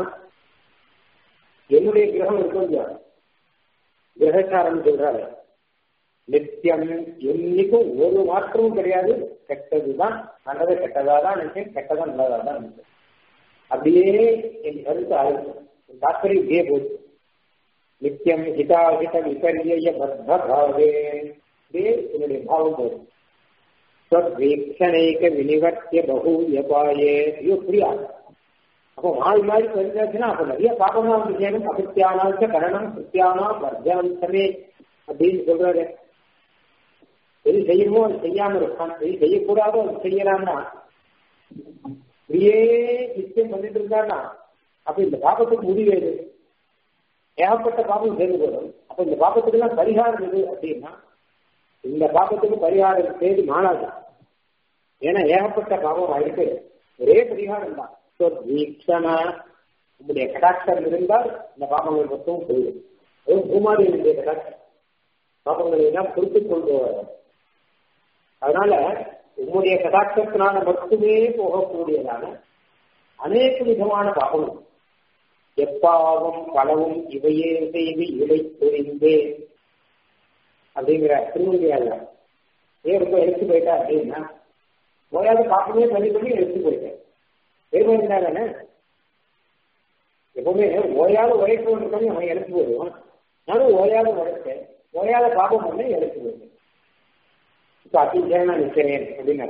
என்னுடைய கிரகம் இருக்கும் கிரகச்சாரம் சொல்றாரு நித்தியம் என்னைக்கும் ஒரு மாற்றமும் கிடையாது கெட்டதுதான் நல்லதை கெட்டதா தான் நினைச்சேன் கெட்டதா நல்லதா தான் நினைச்சேன் அப்படியே என் கருத்து ஆயிடுச்சு என் தாக்கரை இப்படியே போச்சு நித்தியம் ஹிதாஹித விபரிய பத்த பாவே இப்படியே என்னுடைய பாவம் போகும் ஸ்வீக்ஷணைக வினிவர்த்திய பகூயபாயே ஐயோ புரியாது அப்போ மாறி மாறி வருதாச்சுன்னா அப்போ நிறைய பாபமா வந்து செய்யணும் அகிருத்தியானாச்ச கரணம் கிருத்தியானா வர்ஜாந்தமே அப்படின்னு சொல்றாரு எது செய்யணுமோ அது செய்யாம இருக்கான் எது செய்யக்கூடாதோ அது செய்யலாம்னா இப்படியே நிச்சயம் பண்ணிட்டு இருந்தான்னா அப்ப இந்த பாபத்துக்கு முடிவு எது ஏகப்பட்ட பாபம் சேர்ந்து போதும் அப்ப இந்த பாபத்துக்கு எல்லாம் பரிகாரம் எது அப்படின்னா இந்த பாபத்துக்கு பரிகாரம் தேடி மாறாது ஏன்னா ஏகப்பட்ட பாபம் இருக்கு ஒரே பரிகாரம் தான் வீக்ஷனா உங்களுடைய கடாட்சம் இருந்தால் இந்த பாபங்கள் மொத்தம் போயிடும் அதுவும் பூமாரியினுடைய கடாட்சம் பாபங்களை எல்லாம் பொறுத்துக் கொள்பவர் அதனால உங்களுடைய கடாட்சத்தினால மட்டுமே போகக்கூடியதான அநேக விதமான பாபங்கள் எப்பாவும் பலவும் இவையே செய்து இலை புரிந்தே அப்படிங்கிற திருமணியால ஏன் ரொம்ப எடுத்து போயிட்டா அப்படின்னா ஓயாத பாப்பமே பண்ணி பண்ணி எடுத்து போயிட்டேன் வெறுமை இருந்தாதானே எப்பவுமே ஓயாத உழைப்பு பண்ணி அவன் எடுத்து போயிடுவான் நானும் ஓயாத உழைச்சேன் ஓயாத பாபம் பண்ணி எடுத்து போயிட்டேன் இப்ப அத்தியாயம் நான் நிற்கிறேன் அப்படின்னு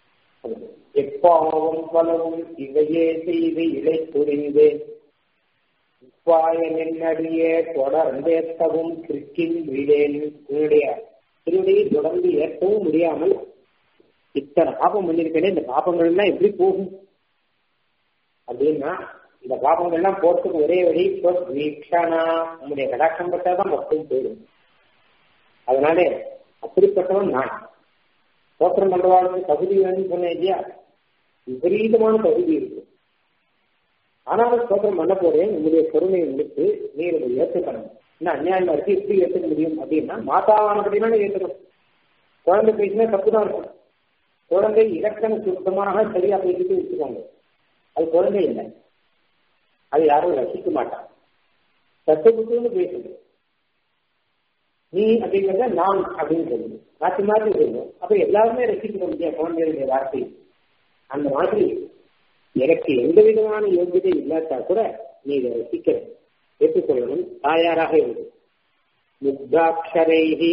எப்பாவும் பலவும் இவையே செய்து இலை புரிந்தேன் உப்பாய நின்னடியே தொடர்ந்தேற்றவும் கிருக்கின் வீடேன் உன்னுடைய திருவடியை தொடர்ந்து ஏற்கவும் முடியாமல் இத்தனை பாபம் பண்ணிருக்கேனே இந்த பாபங்கள் எல்லாம் எப்படி போகும் அப்படின்னா இந்த பாபங்கள்லாம் போறதுக்கு ஒரே வழி வீக்ஷானா உங்களுடைய கடாட்சம் பட்டாதான் மொத்தம் போயிடும் அதனாலே அப்படிப்பட்டவன் நான் தோற்றம் பண்றவாளுக்கு தகுதி வேணும்னு சொன்னேன் இல்லையா விபரீதமான தகுதி இருக்கு ஆனாலும் ஸ்தோத்திரம் பண்ண போறேன் உங்களுடைய பொறுமையை முடித்து நீ இதை ஏற்றுக்கணும் என்ன அநியாயமா இருக்கு எப்படி ஏற்றுக்க முடியும் அப்படின்னா மாதாவானபடினால ஏற்றுக்கணும் குழந்தை பேசினா தப்பு தான் இருக்கும் குழந்தை இலக்கண சுத்தமாக சரியா பேசிட்டு வச்சுக்கோங்க அது குழந்தை இல்லை அது யாரும் ரசிக்க மாட்டான் சத்துக்குன்னு பேசுது நீ அப்படிங்கிறத நான் அப்படின்னு சொல்லுங்க மாற்றி மாற்றி சொல்லுவோம் அப்ப எல்லாருமே ரசிக்கணும் இல்லையா குழந்தைகளுடைய வார்த்தை அந்த மாதிரி எனக்கு எந்த விதமான யோகியதை இல்லாட்டா கூட நீ இதை ரசிக்கிற ஏற்றுக்கொள்ளணும் தாயாராக இருக்கு முக்தாட்சரைஹி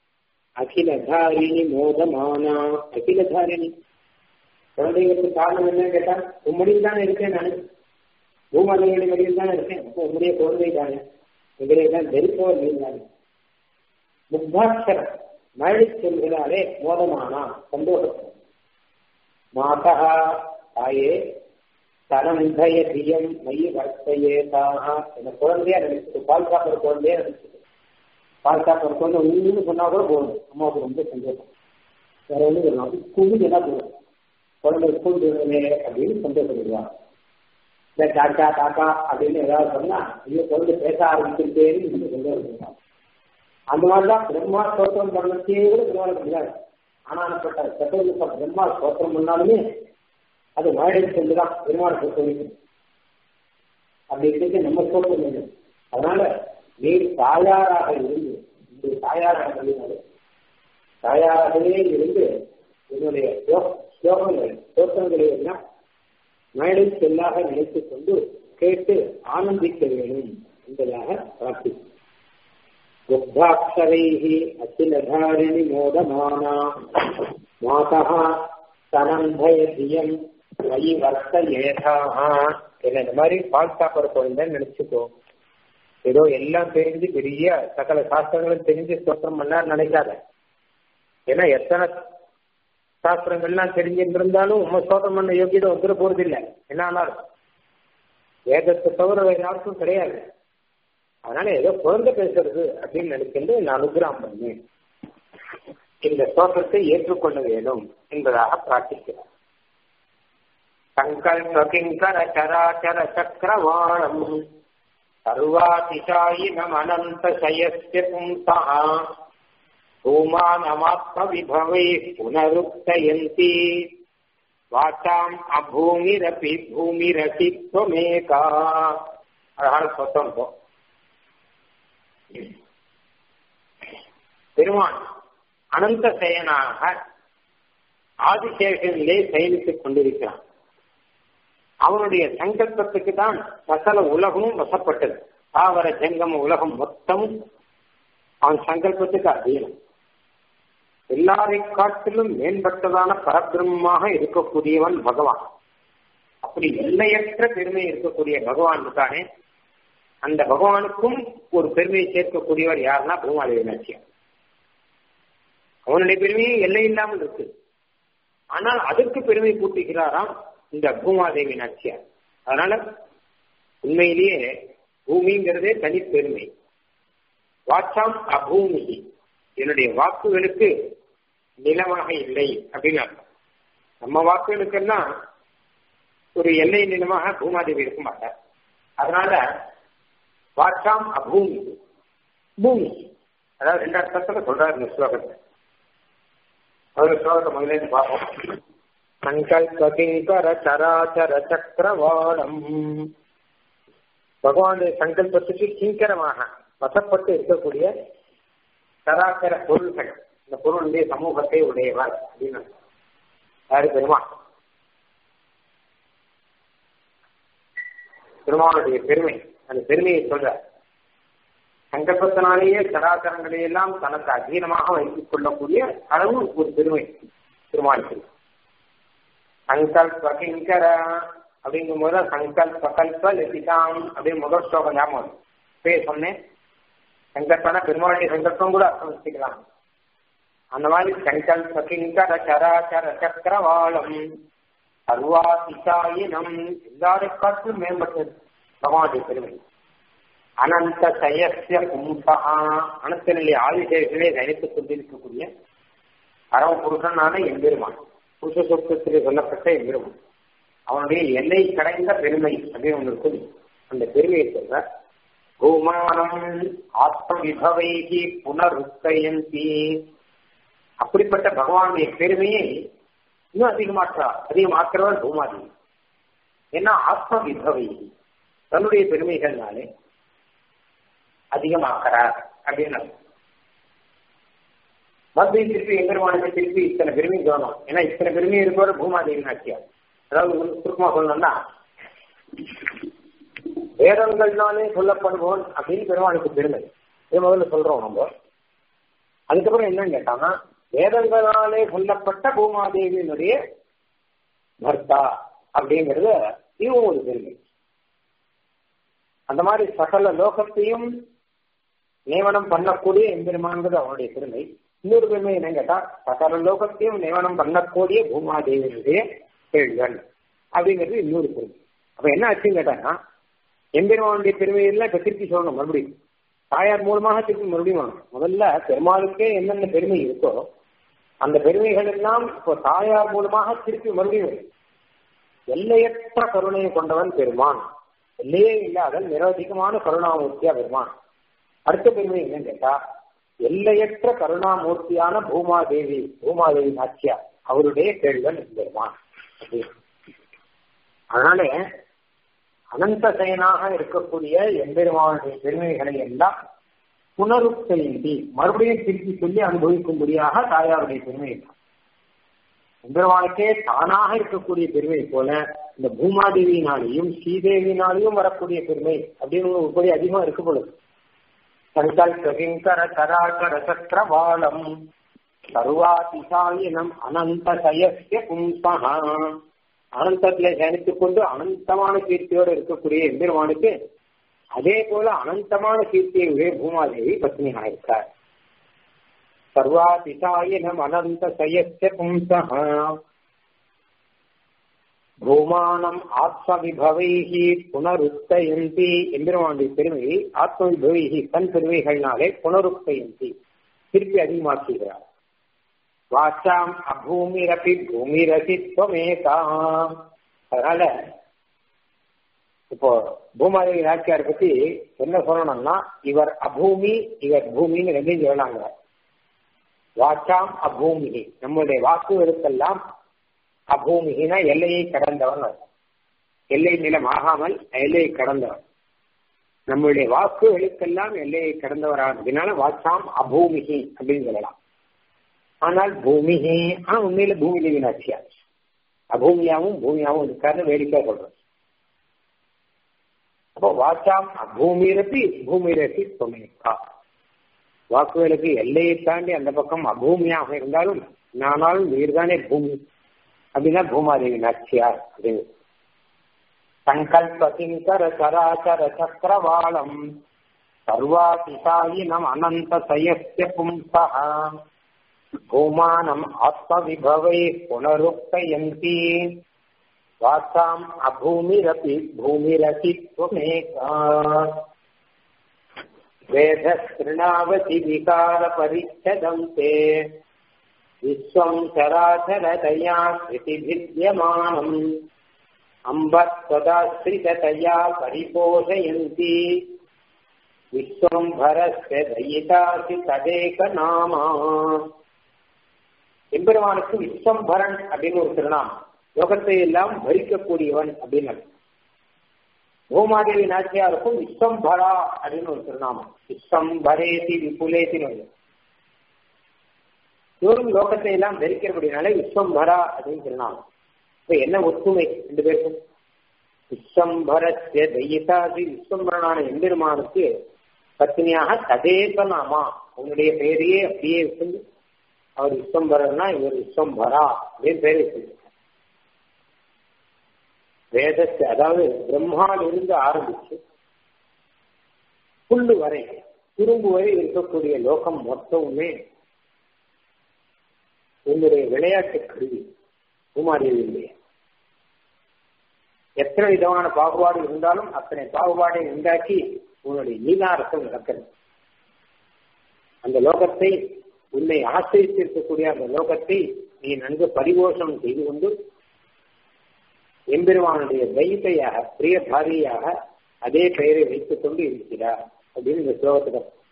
அகிலதாரிணி மோதமானா அகிலதாரிணி குழந்தைகளுக்கு காரணம் என்னன்னு கேட்டா உம்மடியில் தானே இருக்கேன் நான் பூமாதையுடைய மடியில் தானே இருக்கேன் அப்போ உம்முடைய குழந்தை தானே எங்களை தான் வெறுப்பவர் நீ தானே முக்தாட்சரம் மழை சொல்கிறாரே மோதமானா சந்தோஷம் மாதா தாயே தனந்தய தியம் மைய வர்த்தையேதாக என்ன குழந்தையா நினைச்சது பால் சாப்பிட்ற குழந்தையா நினைச்சது பால் சாப்பிட்ற குழந்தை ஒன்று சொன்னா கூட போதும் அம்மாவுக்கு ரொம்ப சந்தோஷம் வேற ஒன்றும் சொல்லலாம் ஸ்கூலுக்கு என்ன போதும் குழந்தை ஸ்கூல் போகவே அப்படின்னு சந்தோஷப்படுவாங்க இந்த டாட்டா டாட்டா அப்படின்னு ஏதாவது சொன்னா ஐயோ குழந்தை பேச ஆரம்பிச்சிருக்கேன்னு சந்தோஷப்படுவாங்க அந்த மாதிரிதான் பிரம்மா ஸ்தோத்திரம் பண்ணத்தே கூட பெருமாளுக்கு முடியாது ஆனாப்பட்ட சட்டோப பிரம்மா ஸ்தோத்திரம் பண்ணாலுமே அது மழை சென்றுதான் பெருமாள் பொறுத்த வரைக்கும் அப்படி இருக்க நம்ம ஸ்தோத்திரம் வேண்டும் அதனால நீர் தாயாராக இருந்து இந்த தாயாராக இருந்தாலும் தாயாராகவே இருந்து என்னுடைய ஸ்லோகங்கள் ஸ்தோத்திரங்களை எல்லாம் மேடை செல்லாக நினைத்துக் கொண்டு கேட்டு ஆனந்திக்க வேண்டும் என்பதாக பிரார்த்திக்கும் दुग्धाक्षरैः अखिलधारिणि मोदमाना मातः தனந்தயதியம் வை வர்த்தயேதாக என்ன இந்த மாதிரி பால் சாப்பிட்ற குழந்தைன்னு நினைச்சுக்கோ ஏதோ எல்லாம் தெரிஞ்சு பெரிய சகல சாஸ்திரங்களும் தெரிஞ்சு ஸ்தோத்திரம் பண்ணார் நினைக்காத ஏன்னா எத்தனை சாஸ்திரங்கள்லாம் தெரிஞ்சிருந்தாலும் உண்மை ஸ்தோத்திரம் பண்ண யோகியதை வந்துட போறது இல்லை என்ன ஆனாலும் வேதத்தை தவிர வேற யாருக்கும் கிடையாது அதனால ஏதோ குழந்தை பேசுறது அப்படின்னு நினைக்கின்ற நான் அனுகிரகம் பண்ணு இந்த ஸ்தோத்திரத்தை ஏற்றுக்கொள்ள வேண்டும் என்பதாக பிரார்த்திக்கிறார் சங்கல்ப கிங்கர சராச்சர சக்கரவாணம் சர்வாதிசாயினம் அனந்த சயஸ்ய பும்சா பூமானமாத்ம விபவை புனருக்தயந்தி வாச்சாம் அபூமிரபி பூமிரசி துவமேகா அழகான சொத்தம் போ பெருமான் அனந்த செயனாக ஆதிசேஷனிலே செயலித்துக் கொண்டிருக்கிறான் அவனுடைய சங்கல்பத்துக்கு தான் சகல உலகமும் வசப்பட்டது தாவர ஜங்கம உலகம் மொத்தமும் அவன் சங்கல்பத்துக்கு அதீனம் எல்லாரை காட்டிலும் மேம்பட்டதான பரபிரமமாக இருக்கக்கூடியவன் பகவான் அப்படி எல்லையற்ற பெருமை இருக்கக்கூடிய பகவான் இருக்கானே அந்த பகவானுக்கும் ஒரு பெருமையை சேர்க்கக்கூடியவர் யாருன்னா பூமாதேவி நாச்சியார் அவனுடைய பெருமையும் எல்லை இல்லாமல் இருக்கு ஆனால் அதற்கு பெருமை கூட்டுகிறாராம் இந்த பூமாதேவி நாச்சியார் அதனால உண்மையிலேயே பூமிங்கிறதே தனிப்பெருமை வாச்சாம் அபூமி என்னுடைய வாக்குகளுக்கு நிலமாக இல்லை அப்படின்னு அர்த்தம் நம்ம வாக்குகளுக்கெல்லாம் ஒரு எல்லை நிலமாக பூமாதேவி இருக்க மாட்டார் அதனால வாச்சாம் அபூமி பூமி அதாவது ரெண்டு அர்த்தத்துல சொல்றாரு இந்த ஸ்லோகத்தை அவர் ஸ்லோகத்தை முதல்ல பார்ப்போம் சங்கல்ப கிங்கர சராச்சர சக்கரவாடம் பகவானுடைய சங்கல்பத்துக்கு கிங்கரமாக வசப்பட்டு இருக்கக்கூடிய சராச்சர பொருள்கள் இந்த பொருளுடைய சமூகத்தை உடையவர் அப்படின்னு யாரு பெருமாள் பெருமாளுடைய பெருமை அந்த பெருமையை சொல்ற சங்கல்பத்தினாலேயே சராச்சரங்களை எல்லாம் தனக்கு அதீனமாக வைத்துக் கொள்ளக்கூடிய அளவு ஒரு பெருமை பெருமாளுக்கு சங்கல்ப கிங்கர அப்படிங்கும் போது சங்கல்ப கல்ப லசிதாம் அப்படின்னு முதல் ஸ்லோகம் ஞாபகம் பேர் சொன்னேன் சங்கல்பனா பெருமாளுடைய சங்கல்பம் கூட அர்த்தம் வச்சுக்கலாம் அந்த மாதிரி சங்கல்ப கிங்கர சராச்சர சக்கரவாளம் சர்வாதிசாயினம் எல்லாரை காட்டிலும் மேம்பட்டது பகவானுடைய பெருமை அனந்த சயசிய பும்சா அனந்தனிலே ஆதிசேஷனே தனித்துக் கொண்டிருக்கக்கூடிய பரம புருஷனான எம்பெருமான் புருஷ சொத்தத்திலே சொல்லப்பட்ட எம்பெருமான் அவனுடைய எல்லை கடைந்த பெருமை அப்படின்னு ஒன்று இருக்குது அந்த பெருமையை சொல்ற பூமானம் ஆத்ம விபவைகி புனருத்தயந்தி அப்படிப்பட்ட பகவானுடைய பெருமையை இன்னும் அதிகமாற்றா அதிகமாக்குறவர் பூமாதி ஏன்னா ஆத்ம விபவை தன்னுடைய பெருமைகள்னாலே அதிகமாக்குறார் அப்படின்னு மறுபடியும் திருப்பி எம்பெருமானுக்கு திருப்பி இத்தனை பெருமை தோணும் ஏன்னா இத்தனை பெருமை இருக்கோட பூமாதேவி நாச்சியார் அதாவது சுருக்கமா சொல்லணும்னா வேதங்கள்னாலே சொல்லப்படுவோம் அப்படின்னு பெருமானுக்கு பெருமை இது முதல்ல சொல்றோம் நம்ம அதுக்கப்புறம் என்னன்னு கேட்டாங்கன்னா வேதங்களாலே சொல்லப்பட்ட பூமாதேவியினுடைய பர்த்தா அப்படிங்கிறது இதுவும் ஒரு பெருமை அந்த மாதிரி சகல லோகத்தையும் நியமனம் பண்ணக்கூடிய எம்பெருமான்கிறது அவனுடைய பெருமை இன்னொரு பெருமை என்ன கேட்டா சகல லோகத்தையும் நியமனம் பண்ணக்கூடிய பூமாதேவியினுடைய கேள்வன் அப்படிங்கிறது இன்னொரு பெருமை அப்ப என்ன ஆச்சுன்னு கேட்டாங்கன்னா எம்பெருமானுடைய பெருமையெல்லாம் இப்ப திருப்பி சொல்லணும் மறுபடியும் தாயார் மூலமாக திருப்பி மறுபடியும் வரணும் முதல்ல பெருமாளுக்கே என்னென்ன பெருமை இருக்கோ அந்த பெருமைகள் எல்லாம் இப்போ தாயார் மூலமாக திருப்பி மறுபடியும் வரும். எல்லையற்ற கருணையை கொண்டவன் பெருமான் எல்லையே இல்லாத நிரவதிகமான கருணாமூர்த்தியா பெருமான் அடுத்த பெருமை என்னன்னு கேட்டா எல்லையற்ற கருணாமூர்த்தியான பூமாதேவி பூமாதேவி நாச்சியா அவருடைய கேள்வன் பெருமான் அப்படின்னு. அதனால அனந்த செயனாக இருக்கக்கூடிய எம்பெருமானுடைய பெருமைகளை எல்லாம் புனருக்தி மறுபடியும் திருப்பி சொல்லி அனுபவிக்கும்படியாக தாயாருடைய பெருமை தான் எம்பெருமானுக்கே தானாக இருக்கக்கூடிய பெருமை போல இந்த பூமாதேவியினாலேயும் ஸ்ரீதேவியினாலேயும் வரக்கூடிய பெருமை அப்படின்னு ஒரு உருப்படி அதிகமா இருக்கு பொழுது சங்கல்ப கிங்கர கராகர சக்கரவாளம் சர்வாதிசாயினம் அனந்த சயசிய பும்சகா அனந்தத்திலே சயனித்துக் கொண்டு அனந்தமான கீர்த்தியோடு இருக்கக்கூடிய எம்பெருமானுக்கு அதே போல அனந்தமான கீர்த்தியை பூமாதேவி பத்னியாக இருக்கார் சர்வாதிசாயினம் அனந்த சயசிய பும்சகா பூமானம் ஆத்மவிபவைகி புனருத்தயந்தி எம்பெருமானுடைய பெருமையை ஆத்மவிபவைகி தன் பெருமைகள்னாலே புனருத்தயந்தி திருப்பி அதிகமாக்குகிறார் வாச்சாம் அபூமிரபி பூமிரசி துவமேதாம் அதனால இப்போ பூமாதேவி நாச்சியார் பத்தி என்ன சொல்லணும்னா இவர் அபூமி இவர் பூமின்னு ரெண்டையும் சொல்லலாங்க வாச்சாம் அபூமி நம்முடைய வாக்குகளுக்கெல்லாம் அபூமிகினா எல்லையை கடந்தவன் அர்த்தம். எல்லை நிலம் ஆகாமல் எல்லையை கடந்தவன் நம்முடைய வாக்குகளுக்கெல்லாம் எல்லையை கடந்தவரானதுனால வாச்சாம் அபூமிகி அப்படின்னு சொல்லலாம் ஆனால் பூமிகி ஆனா உண்மையில பூமி தேவி நாச்சியார் அபூமியாவும் பூமியாவும் இருக்காருன்னு வேடிக்கை சொல்றோம் அப்போ வாச்சாம் அபூமிரப்பி பூமிரப்பி தொமைக்கா வாக்குகளுக்கு எல்லையை தாண்டி அந்த பக்கம் அபூமியாக இருந்தாலும் நானாலும் நீர்தானே பூமி அப்படின்னா பூமாதேவி நாச்சியார் அப்படின்னு சங்கல்ப கிங்கர சராச்சர சக்கரவாளம் சர்வாதிசாயினம் அனந்த சயஸ்ய பும்சா பூமானம் ஆத்மவிபவை புனருக்தயந்தி வாசாம் அபூமிரபி பூமிரபி துவமேகா வேதஸ்திருணாவதி விகார பரிச்சதம் தே விஸ்வம் சராச்சரதயா ஸ்ருதிபித்யமானம் அம்பத்வதாஸ்ரிததயா பரிபோஷயந்தி விஸ்வம்பரஸ்ய தயிதாசி ததேக நாமா எம்பெருமானுக்கு விஸ்வம்பரன் அப்படின்னு ஒரு திருநாமம் லோகத்தை எல்லாம் பரிக்கக்கூடியவன் அப்படின்னு அர்த்தம். பூமாதேவி நாச்சியாருக்கும் விஸ்வம்பரா அப்படின்னு ஒரு திருநாமம் விஸ்வம்பரேதி விபுலேதின்னு வருது. இவரும் லோகத்தை எல்லாம் தரிக்கிறபடினாலே விஸ்வம்பரா அப்படின்னு திருநாமம் இப்ப என்ன ஒற்றுமை ரெண்டு பேருக்கும் விஸ்வம்பரஸ்ய தயிதாசி விஸ்வம்பரனான எம்பெருமானுக்கு பத்னியாக ததேக நாமா உன்னுடைய பெயரையே அப்படியே வச்சிருந்து அவர் விஸ்வம்பரன்னா இவர் விஸ்வம்பரா அப்படின்னு பேர் வச்சிருக்கார் வேதத்தை அதாவது பிரம்மாவிலிருந்து ஆரம்பிச்சு புல்லு வரை துரும்பு வரை இருக்கக்கூடிய லோகம் மொத்தமுமே உன்னுடைய விளையாட்டு கருவி குமாரியினுடைய எத்தனை விதமான பாகுபாடு இருந்தாலும் அத்தனை பாகுபாடை உண்டாக்கி உன்னுடைய நீலாரசம் நடக்கிறது அந்த லோகத்தை உன்னை ஆசிரித்திருக்கக்கூடிய அந்த லோகத்தை நீ நன்கு பரிபோஷம் செய்து கொண்டு எம்பெருமானுடைய தெய்வத்தையாக பிரிய பாரியாக அதே பெயரை வைத்துக் கொண்டு இருக்கிறார் அப்படின்னு இந்த ஸ்லோகத்துக்கு அர்த்தம்.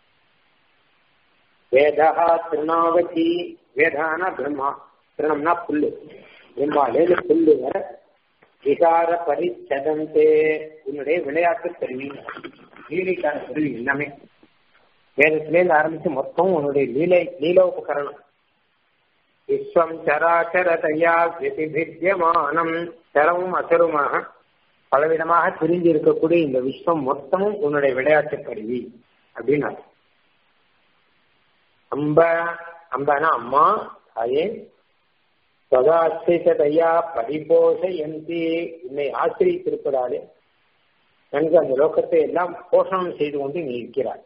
வேதா திருநாவதி வேதானா பிரம்மா திருணம்னா புல்லு பிரம்மாலேருந்து புல்லு வர விகார பரிச்சதந்தே உன்னுடைய விளையாட்டு கருவி லீலைக்கான கருவி எல்லாமே வேதத்திலேருந்து ஆரம்பிச்சு மொத்தம் உன்னுடைய லீலை லீலோபகரணம் விஸ்வம் சராச்சரதையா விதிபித்தியமானம் சரமும் அசருமாக பலவிதமாக பிரிஞ்சு இருக்கக்கூடிய இந்த விஸ்வம் மொத்தமும் உன்னுடைய விளையாட்டு கருவி அப்படின்னு அர்த்தம். அம்ப அம்பனா அம்மா தாயே சதாசிரிதையா பரிபோஷயந்தி உன்னை ஆசிரியத்திருப்பதாலே நன்கு அந்த லோகத்தை எல்லாம் போஷணம் செய்து கொண்டு நீ இருக்கிறாய்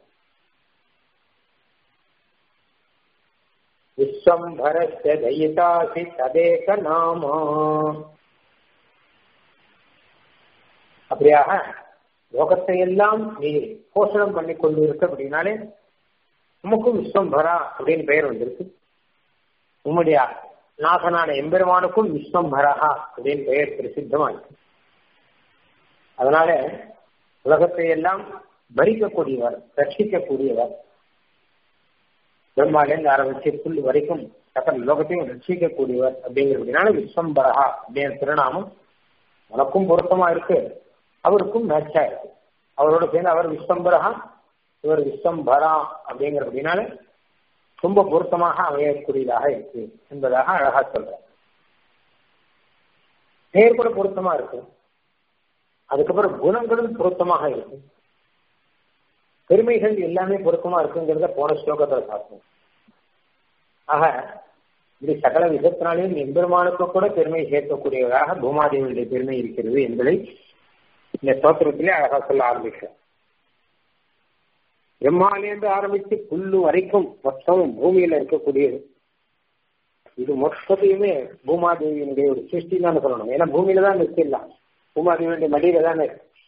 விஸ்வம்பரஸ்ய தயிதாசி ததேக நாமா அப்படியாக லோகத்தை எல்லாம் நீ போஷணம் பண்ணி கொண்டு இருக்க அப்படின்னாலே உமக்கும் விஸ்வம்பரா அப்படின்னு பெயர் வந்திருக்கு உம்முடைய நாகனான எம்பெருமானுக்கும் விஸ்வம்பரா அப்படின்னு பெயர் பிரசித்தமா இருக்கு அதனால உலகத்தை எல்லாம் பரிக்கக்கூடியவர் ரட்சிக்கக்கூடியவர் பிரம்மாலேருந்து ஆரம்பிச்சு புல் வரைக்கும் சகல லோகத்தையும் ரட்சிக்கக்கூடியவர் அப்படிங்கிறதுனால விஸ்வம்பரா அப்படிங்கிற திருநாமம் உனக்கும் பொருத்தமா இருக்கு அவருக்கும் மேட்சா இருக்கு அவரோட சேர்ந்து அவர் விஸ்வம்பரா இவர் விஸ்வம்பரா அப்படிங்கிறதுனால ரொம்ப பொருத்தமாக அமையக்கூடியதாக இருக்கு என்பதாக அழகா சொல்ற பெயர் கூட பொருத்தமா இருக்கு அதுக்கப்புறம் குணங்களும் பொருத்தமாக இருக்கு பெருமைகள் எல்லாமே பொருத்தமா இருக்குங்கிறத போன ஸ்லோகத்தில் பார்த்தோம் ஆக இப்படி சகல விதத்தினாலேயும் எம்பெருமானுக்கு கூட பெருமை சேர்க்கக்கூடியவராக பூமாதேவியுடைய பெருமை இருக்கிறது என்பதை இந்த ஸ்தோத்திரத்திலே அழகா சொல்ல ஆரம்பிக்கிறேன் பிரம்மாலேருந்து ஆரம்பித்து புல்லு வரைக்கும் மொத்தமும் பூமியில இருக்கக்கூடியது இது மொத்தத்தையுமே பூமாதேவியினுடைய ஒரு சிருஷ்டி தான் சொல்லணும் ஏன்னா பூமியில தான் நிற்கலாம் பூமாதேவியுடைய மடியில தானே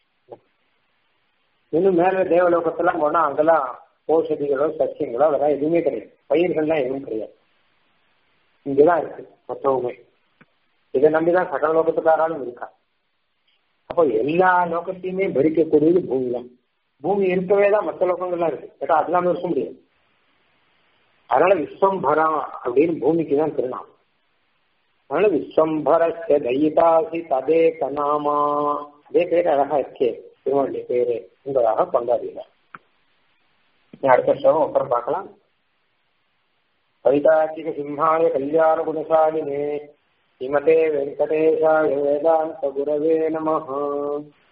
இன்னும் மேல தேவலோகத்தெல்லாம் போனா அங்கெல்லாம் ஓஷதிகளோ சசியங்களோ அதெல்லாம் எதுவுமே கிடையாது பயிர்கள்லாம் எதுவும் கிடையாது இங்கதான் இருக்கு மொத்தமுமே இதை நம்பிதான் சகல லோகத்துக்காராலும் இருக்கா அப்போ எல்லா லோகத்தையுமே பரிக்கக்கூடியது பூமி தான் பூமி இருக்கவே தான் மற்ற லோகங்கள்லாம் இருக்கு கேட்டா அதெல்லாம் இருக்க முடியாது அதனால விஸ்வம்பரா அப்படின்னு பூமிக்கு தான் திருநாம் அதனால விஸ்வம்பரஸ்ய தையிதாசி ததே கநாமா அதே பேர் அழகா இருக்கே திருவள்ளுடைய பேரு என்பதாக கொண்டாடுகிறார் அடுத்த ஸ்லோகம் அப்புறம் பார்க்கலாம் வைதாச்சிக சிம்ஹாய கல்யாண குணசாலினே ஸ்ரீமதே வெங்கடேஷாய வேதாந்த குரவே நமஹ